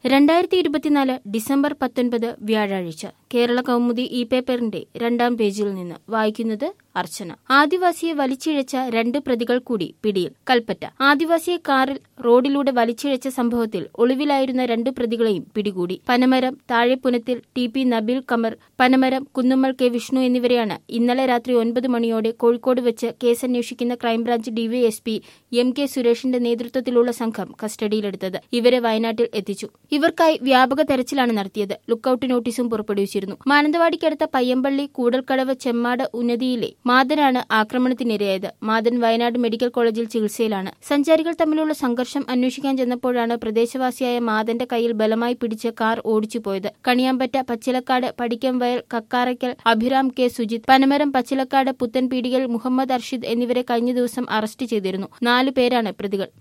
രണ്ടായിരത്തി ഇരുപത്തിനാല് ഡിസംബർ പത്തൊൻപത് വ്യാഴാഴ്ച കേരള കൗമുദി ഇ പേപ്പറിന്റെ രണ്ടാം പേജിൽ നിന്ന് വായിക്കുന്നത് അർച്ചന ആദിവാസിയെ വലിച്ചിഴച്ച രണ്ട് പ്രതികൾ കൂടി പിടിയിൽ കൽപ്പറ്റ ആദിവാസിയെ കാറിൽ റോഡിലൂടെ വലിച്ചിഴച്ച സംഭവത്തിൽ ഒളിവിലായിരുന്ന രണ്ട് പ്രതികളെയും പിടികൂടി Panamaram Thazhepunathil T P Nabeel Kamar Panamaram Kunnummal K Vishnu എന്നിവരെയാണ് ഇന്നലെ രാത്രി ഒൻപത് മണിയോടെ കോഴിക്കോട് വെച്ച് കേസന്വേഷിക്കുന്ന ക്രൈംബ്രാഞ്ച് ഡിവൈഎസ്പി എം കെ സുരേഷിന്റെ നേതൃത്വത്തിലുള്ള സംഘം കസ്റ്റഡിയിലെടുത്തത് ഇവരെ വയനാട്ടിൽ എത്തിച്ചു ഇവർക്കായി വ്യാപക തെരച്ചിലാണ് നടത്തിയത് ലുക്കൌട്ട് നോട്ടീസും പുറപ്പെടുവിച്ചിരുന്നു മാനന്തവാടിക്കടുത്ത പയ്യമ്പള്ളി കൂടൽക്കടവ് ചെമ്മാട് ഉന്നതിയിലെ മാദനാണ് ആക്രമണത്തിനിരയായത് മാദൻ വയനാട് മെഡിക്കൽ കോളേജിൽ ചികിത്സയിലാണ് സഞ്ചാരികൾ തമ്മിലുള്ള സംഘർഷം അന്വേഷിക്കാൻ ചെന്നപ്പോഴാണ് പ്രദേശവാസിയായ മാദന്റെ കയ്യിൽ ബലമായി പിടിച്ച് കാർ ഓടിച്ചു പോയത് കണിയാമ്പറ്റ പച്ചിലക്കാട് പടിക്കംവയൽ കക്കാറയ്ക്കൽ അഭിരാം കെ സുജിത് പനമരം പച്ചിലക്കാട് പുത്തൻപീടികൽ മുഹമ്മദ് അർഷിദ് എന്നിവരെ കഴിഞ്ഞ ദിവസം അറസ്റ്റ് ചെയ്തിരുന്നു നാലു പേരാണ് പ്രതികൾ